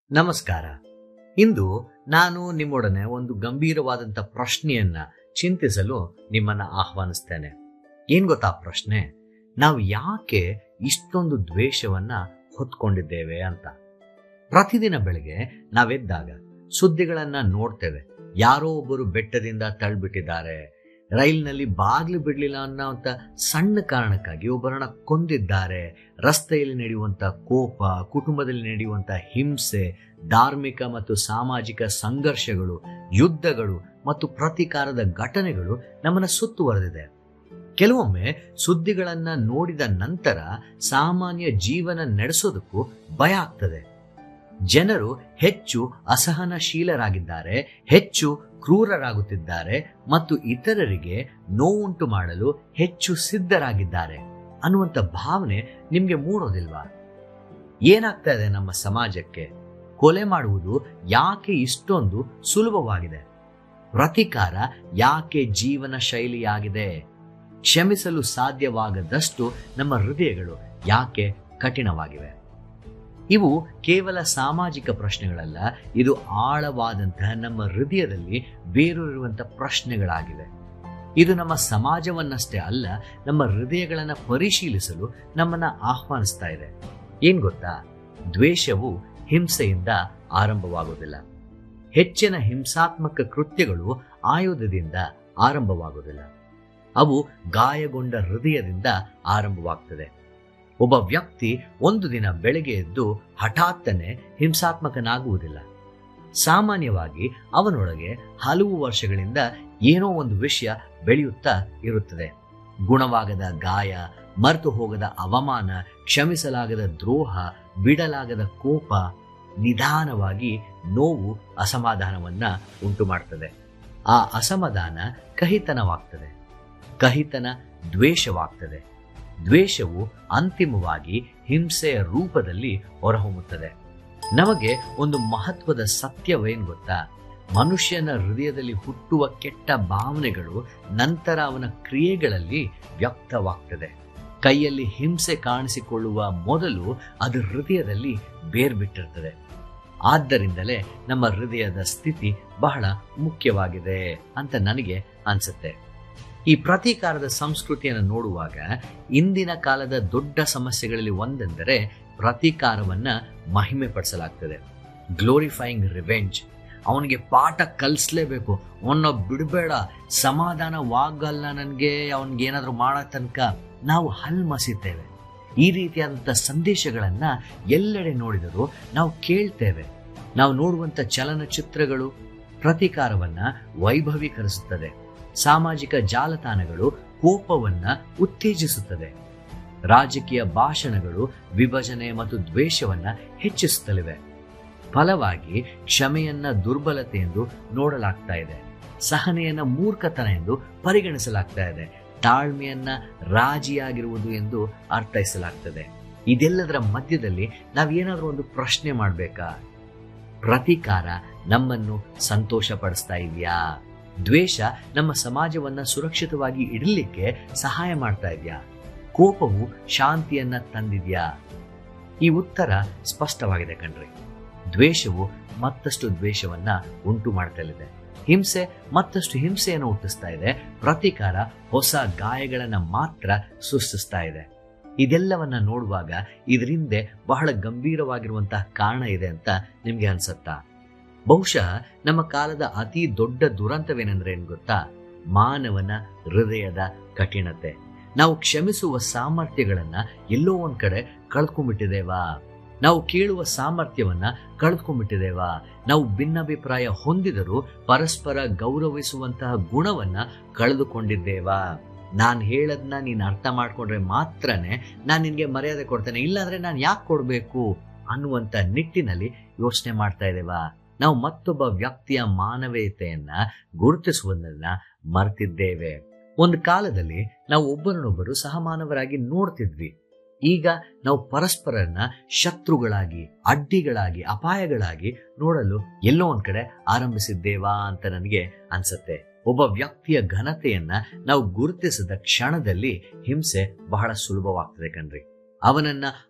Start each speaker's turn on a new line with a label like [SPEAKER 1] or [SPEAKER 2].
[SPEAKER 1] ನಮಸ್ಕಾರ ಇಂದು ನಾನು ನಿಮ್ಮೊಡನೆ ಒಂದು ಗಂಭೀರವಾದಂಥ ಪ್ರಶ್ನೆಯನ್ನ ಚಿಂತಿಸಲು ನಿಮ್ಮನ್ನ ಆಹ್ವಾನಿಸ್ತೇನೆ ಏನ್ ಗೊತ್ತಾ ಪ್ರಶ್ನೆ ನಾವು ಯಾಕೆ ಇಷ್ಟೊಂದು ದ್ವೇಷವನ್ನ ಹೊತ್ಕೊಂಡಿದ್ದೇವೆ ಅಂತ ಪ್ರತಿದಿನ ಬೆಳಗ್ಗೆ ನಾವೆದ್ದಾಗ ಸುದ್ದಿಗಳನ್ನ ನೋಡ್ತೇವೆ ಯಾರೋ ಒಬ್ಬರು ಬೆಟ್ಟದಿಂದ ತಳ್ಬಿಟ್ಟಿದ್ದಾರೆ ರೈಲ್ನಲ್ಲಿ ಬಾಗ್ಲು ಬಿಡ್ಲಿಲ್ಲ ಅನ್ನೋಂಥ ಸಣ್ಣ ಕಾರಣಕ್ಕಾಗಿ ಒಬ್ಬರನ್ನ ಕೊಂದಿದ್ದಾರೆ ರಸ್ತೆಯಲ್ಲಿ ನಡೆಯುವಂತ ಕೋಪ ಕುಟುಂಬದಲ್ಲಿ ನಡೆಯುವಂತ ಹಿಂಸೆ ಧಾರ್ಮಿಕ ಮತ್ತು ಸಾಮಾಜಿಕ ಸಂಘರ್ಷಗಳು ಯುದ್ಧಗಳು ಮತ್ತು ಪ್ರತೀಕಾರದ ಘಟನೆಗಳು ನಮ್ಮನ್ನ ಸುತ್ತುವರೆದಿದೆ ಕೆಲವೊಮ್ಮೆ ಸುದ್ದಿಗಳನ್ನ ನೋಡಿದ ನಂತರ ಸಾಮಾನ್ಯ ಜೀವನ ನಡೆಸೋದಕ್ಕೂ ಭಯ ಆಗ್ತದೆ ಜನರು ಹೆಚ್ಚು ಅಸಹನಶೀಲರಾಗಿದ್ದಾರೆ ಹೆಚ್ಚು ಕ್ರೂರರಾಗುತ್ತಿದ್ದಾರೆ ಮತ್ತು ಇತರರಿಗೆ ನೋವುಂಟು ಮಾಡಲು ಹೆಚ್ಚು ಸಿದ್ಧರಾಗಿದ್ದಾರೆ ಅನ್ನುವಂಥ ಭಾವನೆ ನಿಮ್ಗೆ ಮೂಡೋದಿಲ್ವಾ ಏನಾಗ್ತಾ ಇದೆ ನಮ್ಮ ಸಮಾಜಕ್ಕೆ ಕೊಲೆ ಮಾಡುವುದು ಯಾಕೆ ಇಷ್ಟೊಂದು ಸುಲಭವಾಗಿದೆ ಪ್ರತಿಕಾರ ಯಾಕೆ ಜೀವನ ಶೈಲಿಯಾಗಿದೆ ಕ್ಷಮಿಸಲು ಸಾಧ್ಯವಾಗದಷ್ಟು ನಮ್ಮ ಹೃದಯಗಳು ಯಾಕೆ ಕಠಿಣವಾಗಿವೆ ಇವು ಕೇವಲ ಸಾಮಾಜಿಕ ಪ್ರಶ್ನೆಗಳಲ್ಲ ಇದು ಆಳವಾದಂತಹ ನಮ್ಮ ಹೃದಯದಲ್ಲಿ ಬೇರೂರಿರುವಂತಹ ಪ್ರಶ್ನೆಗಳಾಗಿವೆ ಇದು ನಮ್ಮ ಸಮಾಜವನ್ನಷ್ಟೇ ಅಲ್ಲ ನಮ್ಮ ಹೃದಯಗಳನ್ನ ಪರಿಶೀಲಿಸಲು ನಮ್ಮನ್ನ ಆಹ್ವಾನಿಸ್ತಾ ಇದೆ ಏನ್ ಗೊತ್ತಾ ದ್ವೇಷವು ಹಿಂಸೆಯಿಂದ ಆರಂಭವಾಗುವುದಿಲ್ಲ ಹೆಚ್ಚಿನ ಹಿಂಸಾತ್ಮಕ ಕೃತ್ಯಗಳು ಆಯುಧದಿಂದ ಆರಂಭವಾಗುವುದಿಲ್ಲ ಅವು ಗಾಯಗೊಂಡ ಹೃದಯದಿಂದ ಆರಂಭವಾಗ್ತದೆ ಒಬ್ಬ ವ್ಯಕ್ತಿ ಒಂದು ದಿನ ಬೆಳಗ್ಗೆ ಎದ್ದು ಹಠಾತ್ತನೆ ಹಿಂಸಾತ್ಮಕನಾಗುವುದಿಲ್ಲ ಸಾಮಾನ್ಯವಾಗಿ ಅವನೊಳಗೆ ಹಲವು ವರ್ಷಗಳಿಂದ ಏನೋ ಒಂದು ವಿಷಯ ಬೆಳೆಯುತ್ತಾ ಇರುತ್ತದೆ ಗುಣವಾಗದ ಗಾಯ ಮರೆತು ಹೋಗದ ಅವಮಾನ ಕ್ಷಮಿಸಲಾಗದ ದ್ರೋಹ ಬಿಡಲಾಗದ ಕೋಪ ನಿಧಾನವಾಗಿ ನೋವು ಅಸಮಾಧಾನವನ್ನ ಉಂಟು ಮಾಡ್ತದೆ ಆ ಅಸಮಾಧಾನ ಕಹಿತನವಾಗ್ತದೆ ಕಹಿತನ ದ್ವೇಷವಾಗ್ತದೆ ದ್ವೇಷವು ಅಂತಿಮವಾಗಿ ಹಿಂಸೆಯ ರೂಪದಲ್ಲಿ ಹೊರಹೊಮ್ಮುತ್ತದೆ ನಮಗೆ ಒಂದು ಮಹತ್ವದ ಸತ್ಯವೇನ್ ಗೊತ್ತಾ ಮನುಷ್ಯನ ಹೃದಯದಲ್ಲಿ ಹುಟ್ಟುವ ಕೆಟ್ಟ ಭಾವನೆಗಳು ನಂತರ ಅವನ ಕ್ರಿಯೆಗಳಲ್ಲಿ ವ್ಯಕ್ತವಾಗ್ತದೆ ಕೈಯಲ್ಲಿ ಹಿಂಸೆ ಕಾಣಿಸಿಕೊಳ್ಳುವ ಮೊದಲು ಅದು ಹೃದಯದಲ್ಲಿ ಬೇರ್ಬಿಟ್ಟಿರ್ತದೆ ಆದ್ದರಿಂದಲೇ ನಮ್ಮ ಹೃದಯದ ಸ್ಥಿತಿ ಬಹಳ ಮುಖ್ಯವಾಗಿದೆ ಅಂತ ನನಗೆ ಅನ್ಸುತ್ತೆ ಈ ಪ್ರತೀಕಾರದ ಸಂಸ್ಕೃತಿಯನ್ನು ನೋಡುವಾಗ ಇಂದಿನ ಕಾಲದ ದೊಡ್ಡ ಸಮಸ್ಯೆಗಳಲ್ಲಿ ಒಂದೆಂದರೆ ಪ್ರತೀಕಾರವನ್ನ ಮಹಿಮೆ ಪಡಿಸಲಾಗ್ತದೆ ಗ್ಲೋರಿಫೈಯಿಂಗ್ ರಿವೆಂಜ್ ಅವನಿಗೆ ಪಾಠ ಕಲಿಸ್ಲೇಬೇಕು ಅವನ್ನ ಬಿಡಬೇಡ ಸಮಾಧಾನವಾಗಲ್ಲ ನನಗೆ ಅವನಿಗೆ ಏನಾದರೂ ಮಾಡೋ ತನಕ ನಾವು ಹಲ್ ಮಸಿತೇವೆ ಈ ರೀತಿಯಾದಂಥ ಸಂದೇಶಗಳನ್ನ ಎಲ್ಲೆಡೆ ನೋಡಿದರೂ ನಾವು ಕೇಳ್ತೇವೆ ನಾವು ನೋಡುವಂಥ ಚಲನಚಿತ್ರಗಳು ಪ್ರತೀಕಾರವನ್ನ ವೈಭವೀಕರಿಸುತ್ತದೆ ಸಾಮಾಜಿಕ ಜಾಲತಾಣಗಳು ಕೋಪವನ್ನ ಉತ್ತೇಜಿಸುತ್ತದೆ ರಾಜಕೀಯ ಭಾಷಣಗಳು ವಿಭಜನೆ ಮತ್ತು ದ್ವೇಷವನ್ನ ಹೆಚ್ಚಿಸುತ್ತಲಿವೆ ಫಲವಾಗಿ ಕ್ಷಮೆಯನ್ನ ದುರ್ಬಲತೆ ಎಂದು ನೋಡಲಾಗ್ತಾ ಇದೆ ಸಹನೆಯನ್ನ ಮೂರ್ಖತನ ಎಂದು ಪರಿಗಣಿಸಲಾಗ್ತಾ ಇದೆ ತಾಳ್ಮೆಯನ್ನ ರಾಜಿಯಾಗಿರುವುದು ಎಂದು ಅರ್ಥೈಸಲಾಗ್ತದೆ ಇದೆಲ್ಲದರ ಮಧ್ಯದಲ್ಲಿ ನಾವೇನಾದ್ರೂ ಒಂದು ಪ್ರಶ್ನೆ ಮಾಡ್ಬೇಕಾ ಪ್ರತೀಕಾರ ನಮ್ಮನ್ನು ಸಂತೋಷ ಪಡಿಸ್ತಾ ಇದೆಯಾ ದ್ವೇಷ ನಮ್ಮ ಸಮಾಜವನ್ನ ಸುರಕ್ಷಿತವಾಗಿ ಇಡಲಿಕ್ಕೆ ಸಹಾಯ ಮಾಡ್ತಾ ಇದೆಯಾ ಕೋಪವು ಶಾಂತಿಯನ್ನ ತಂದಿದ್ಯಾ ಈ ಉತ್ತರ ಸ್ಪಷ್ಟವಾಗಿದೆ ಕಣ್ರಿ ದ್ವೇಷವು ಮತ್ತಷ್ಟು ದ್ವೇಷವನ್ನ ಉಂಟು ಮಾಡ್ತಲಿದೆ ಹಿಂಸೆ ಮತ್ತಷ್ಟು ಹಿಂಸೆಯನ್ನು ಹುಟ್ಟಿಸ್ತಾ ಇದೆ ಪ್ರತೀಕಾರ ಹೊಸ ಗಾಯಗಳನ್ನ ಮಾತ್ರ ಸೃಷ್ಟಿಸ್ತಾ ಇದೆ ಇದೆಲ್ಲವನ್ನ ನೋಡುವಾಗ ಇದರಿಂದ ಬಹಳ ಗಂಭೀರವಾಗಿರುವಂತಹ ಕಾರಣ ಇದೆ ಅಂತ ನಿಮ್ಗೆ ಅನ್ಸತ್ತಾ ಬಹುಶಃ ನಮ್ಮ ಕಾಲದ ಅತಿ ದೊಡ್ಡ ದುರಂತವೇನೆಂದ್ರೆ ಏನ್ ಗೊತ್ತಾ ಮಾನವನ ಹೃದಯದ ಕಠಿಣತೆ ನಾವು ಕ್ಷಮಿಸುವ ಸಾಮರ್ಥ್ಯಗಳನ್ನ ಎಲ್ಲೋ ಒಂದ್ ಕಡೆ ಕಳ್ಕೊಂಡ್ಬಿಟ್ಟಿದ್ದೇವಾ ನಾವು ಕೇಳುವ ಸಾಮರ್ಥ್ಯವನ್ನ ಕಳೆದುಕೊಂಡ್ಬಿಟ್ಟಿದ್ದೇವಾ ನಾವು ಭಿನ್ನಾಭಿಪ್ರಾಯ ಹೊಂದಿದರೂ ಪರಸ್ಪರ ಗೌರವಿಸುವಂತಹ ಗುಣವನ್ನ ಕಳೆದುಕೊಂಡಿದ್ದೇವಾ ನಾನು ಹೇಳದ್ನ ನೀನು ಅರ್ಥ ಮಾಡ್ಕೊಂಡ್ರೆ ಮಾತ್ರನೇ ನಾನು ನಿನ್ಗೆ ಮರ್ಯಾದೆ ಕೊಡ್ತೇನೆ ಇಲ್ಲಾಂದ್ರೆ ನಾನು ಯಾಕೆ ಕೊಡ್ಬೇಕು ಅನ್ನುವಂತ ನಿಟ್ಟಿನಲ್ಲಿ ಯೋಚನೆ ಮಾಡ್ತಾ ಇದ್ದೇವಾ ನಾವು ಮತ್ತೊಬ್ಬ ವ್ಯಕ್ತಿಯ ಮಾನವೀಯತೆಯನ್ನ ಗುರುತಿಸುವುದನ್ನ ಮರ್ತಿದ್ದೇವೆ ಒಂದು ಕಾಲದಲ್ಲಿ ನಾವು ಒಬ್ಬರನ್ನೊಬ್ಬರು ಸಹಮಾನವರಾಗಿ ನೋಡ್ತಿದ್ವಿ ಈಗ ನಾವು ಪರಸ್ಪರನ್ನ ಶತ್ರುಗಳಾಗಿ ಅಡ್ಡಿಗಳಾಗಿ ಅಪಾಯಗಳಾಗಿ ನೋಡಲು ಎಲ್ಲೋ ಒಂದ್ ಕಡೆ ಆರಂಭಿಸಿದ್ದೇವಾ ಅಂತ ನನಗೆ ಅನ್ಸತ್ತೆ ಒಬ್ಬ ವ್ಯಕ್ತಿಯ ಘನತೆಯನ್ನ ನಾವು ಗುರುತಿಸಿದ ಕ್ಷಣದಲ್ಲಿ ಹಿಂಸೆ ಬಹಳ ಸುಲಭವಾಗ್ತದೆ ಕಣ್ರಿ ಅವನನ್ನ